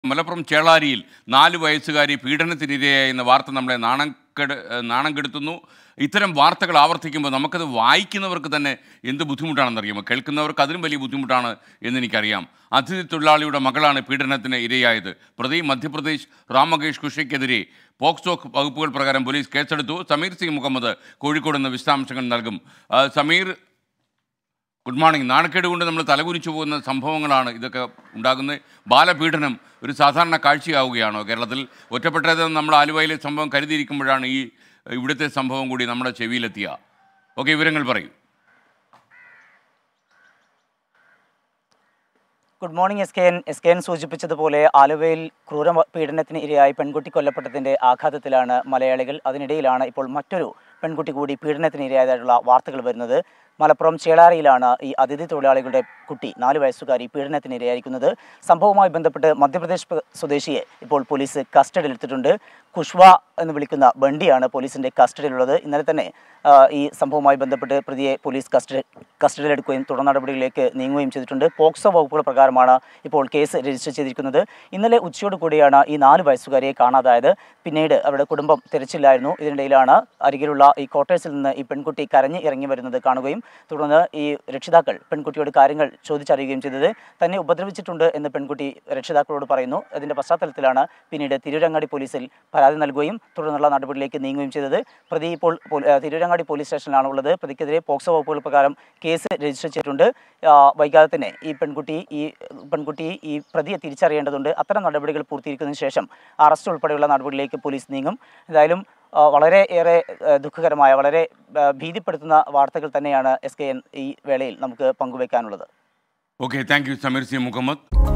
മലപ്പുറം ചേളാരിയിൽ നാല് വയസ്സുകാരി പീഡനത്തിനിരയായി എന്ന വാർത്ത നമ്മളെ നാണംകെട് ഏഹ് നാണം കെടുത്തുന്നു ഇത്തരം വാർത്തകൾ ആവർത്തിക്കുമ്പോൾ നമുക്കത് വായിക്കുന്നവർക്ക് തന്നെ എന്ത് ബുദ്ധിമുട്ടാണെന്നറിയാമോ കേൾക്കുന്നവർക്ക് അതിലും വലിയ ബുദ്ധിമുട്ടാണ് എന്നെനിക്കറിയാം അതിഥി തൊഴിലാളിയുടെ മകളാണ് പീഡനത്തിന് ഇരയായത് പ്രതി മധ്യപ്രദേശ് രാമകേഷ് കുഷയ്ക്കെതിരെ പോക്സോ വകുപ്പുകൾ പ്രകാരം പോലീസ് കേസെടുത്തു സമീർ സി മുഹമ്മദ് കോഴിക്കോട് നിന്ന് വിശദാംശങ്ങൾ നൽകും ആ, സമീർ ഗുഡ് മോർണിംഗ് നാണക്കേട് കൊണ്ട് നമ്മൾ തലകുനിച്ചു പോകുന്ന സംഭവങ്ങളാണ് ഇതൊക്കെ ഉണ്ടാകുന്നത് ബാലപീഡനം ഒരു സാധാരണ കാഴ്ചയാവുകയാണോ കേരളത്തിൽ ഒറ്റപ്പെട്ടത് നമ്മൾ ആലുവയിലെ സംഭവം കരുതിയിരിക്കുമ്പോഴാണ് ഈ ഇവിടുത്തെ സംഭവം കൂടി നമ്മുടെ ചെവിയിലെത്തിയ ഓക്കെ വിവരങ്ങൾ പറയൂ good morning S K N S K N സൂചിപ്പിച്ചതുപോലെ ആലുവയിൽ ക്രൂര പീഡനത്തിന് ഇരയായി പെൺകുട്ടി കൊല്ലപ്പെട്ടതിൻ്റെ ആഘാതത്തിലാണ് മലയാളികൾ അതിനിടയിലാണ് ഇപ്പോൾ മറ്റൊരു പെൺകുട്ടി കൂടി പീഡനത്തിന് ഇരയായതായിട്ടുള്ള വാർത്തകൾ വരുന്നത് മലപ്പുറം ചേളാരിയിലാണ് ഈ അതിഥി തൊഴിലാളികളുടെ കുട്ടി നാല് വയസ്സുകാരി പീഡനത്തിന് ഇരയായിരിക്കുന്നത് സംഭവവുമായി ബന്ധപ്പെട്ട് മധ്യപ്രദേശ് പ്ര- സ്വദേശിയെ ഇപ്പോൾ പോലീസ് കസ്റ്റഡിയിലെടുത്തിട്ടുണ്ട് കുഷ്വ എന്ന് വിളിക്കുന്ന ബണ്ടിയാണ് പോലീസിൻ്റെ കസ്റ്റഡിയിലുള്ളത് ഇന്നലെ തന്നെ ആ, ഈ സംഭവവുമായി ബന്ധപ്പെട്ട് പ്രതിയെ പോലീസ് കസ്റ്റഡി കസ്റ്റഡിയിലെടുക്കുകയും തുടർ നടപടികളിലേക്ക് നീങ്ങുകയും ചെയ്തിട്ടുണ്ട് പോക്സോ വകുപ്പുകൾ പ്രകാരമാണ് ഇപ്പോൾ കേസ് രജിസ്റ്റർ ചെയ്തിരിക്കുന്നത് ഇന്നലെ ഉച്ചയോട് കൂടിയാണ് ഈ നാല് വയസ്സുകാരിയെ കാണാതായത് പിന്നീട് അവരുടെ കുടുംബം തിരച്ചില്ലായിരുന്നു ഇതിനിടയിലാണ് അരികിലുള്ള ഈ ക്വാർട്ടേഴ്സിൽ നിന്ന് ഈ പെൺകുട്ടി കരഞ്ഞ് ഇറങ്ങി വരുന്നത് കാണുകയും തുടർന്ന് ഈ രക്ഷിതാക്കൾ പെൺകുട്ടിയോട് കാര്യങ്ങൾ ചോദിച്ചറിയുകയും ചെയ്തത് തന്നെ ഉപദ്രവിച്ചിട്ടുണ്ട് എന്ന് പെൺകുട്ടി രക്ഷിതാക്കളോട് പറയുന്നു അതിൻ്റെ പശ്ചാത്തലത്തിലാണ് പിന്നീട് തിരൂരങ്ങാടി പോലീസിൽ പരാതി നൽകുകയും തുടർന്നുള്ള നടപടിയിലേക്ക് നീങ്ങുകയും ചെയ്തത് പ്രതി ഇപ്പോൾ പോൽ- ആ, തിരൂരങ്ങാടി പോലീസ് സ്റ്റേഷനിലാണ് ഉള്ളത് പ്രതിക്കെതിരെ പോക്സോ വകുപ്പുകൾ പ്രകാരം കേസ് രജിസ്റ്റർ ചെയ്തിട്ടുണ്ട് ആ, വൈകാതെ തന്നെ ഈ പെൺകുട്ടി ഈ പെൺകുട്ടി ഈ പ്രതിയെ തിരിച്ചറിയേണ്ടതുണ്ട് അത്തരം നടപടികൾ പൂർത്തീകരിക്കുന്നതിന് ശേഷം അറസ്റ്റ് ഉൾപ്പെടെയുള്ള നടപടികളിലേക്ക് പോലീസ് നീങ്ങും എന്തായാലും ആ, വളരെ ഏറെ ആ, ദുഃഖകരമായ വളരെ ആ, ഭീതിപ്പെടുത്തുന്ന വാർത്തകൾ തന്നെയാണ് എസ് കെ എൻ ഈ വേളയിൽ നമുക്ക് പങ്കുവയ്ക്കാനുള്ളത് okay thank you Sameer C Muhammad